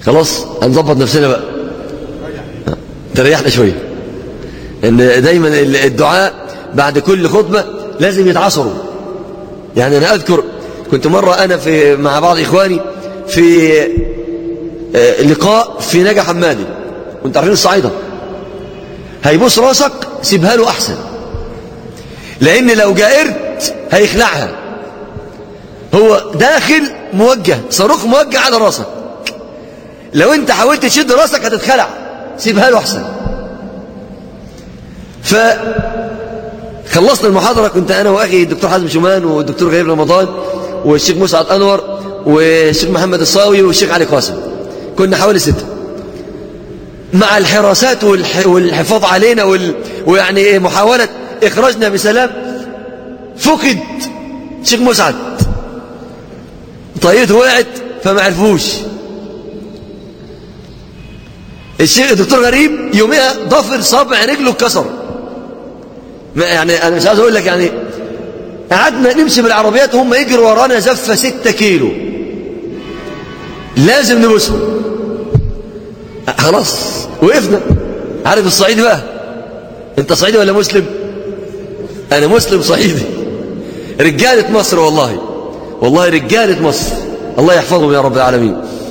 خلاص هنظبط نفسنا بقى تريحنا شوية ان دايما الدعاء بعد كل خطبة لازم يتعصروا يعني انا اذكر كنت مرة انا في مع بعض اخواني في لقاء في نجا حمادي وانت عارفين الصعيدة هيبص راسك سيبها له احسن لان لو جائرت هيخلعها هو داخل موجه صاروخ موجه على راسك لو انت حاولت تشد راسك هتتخلع سيبها له احسن فخلصنا المحاضرة كنت انا واخي الدكتور حازم شومان والدكتور غريب رمضان والشيخ مسعد انور والشيخ محمد الصاوي والشيخ علي قاسم كنا حوالي ستة مع الحراسات والح... والحفاظ علينا وال... ويعني محاولة إخراجنا بسلام فقد الشيخ مسعد طيبته وقعت فما عرفوش الشيخ الدكتور غريب يوميها ضفر صابع رجله اتكسر يعني انا مش عايز اقول لك يعني قعدنا نمشي بالعربيات وهم يجروا ورانا زفه 6 كيلو لازم نبوسهم خلاص وقفنا عارف الصعيدي بقى انت صعيدي ولا مسلم انا مسلم صعيدي رجاله مصر والله والله رجاله مصر الله يحفظهم يا رب العالمين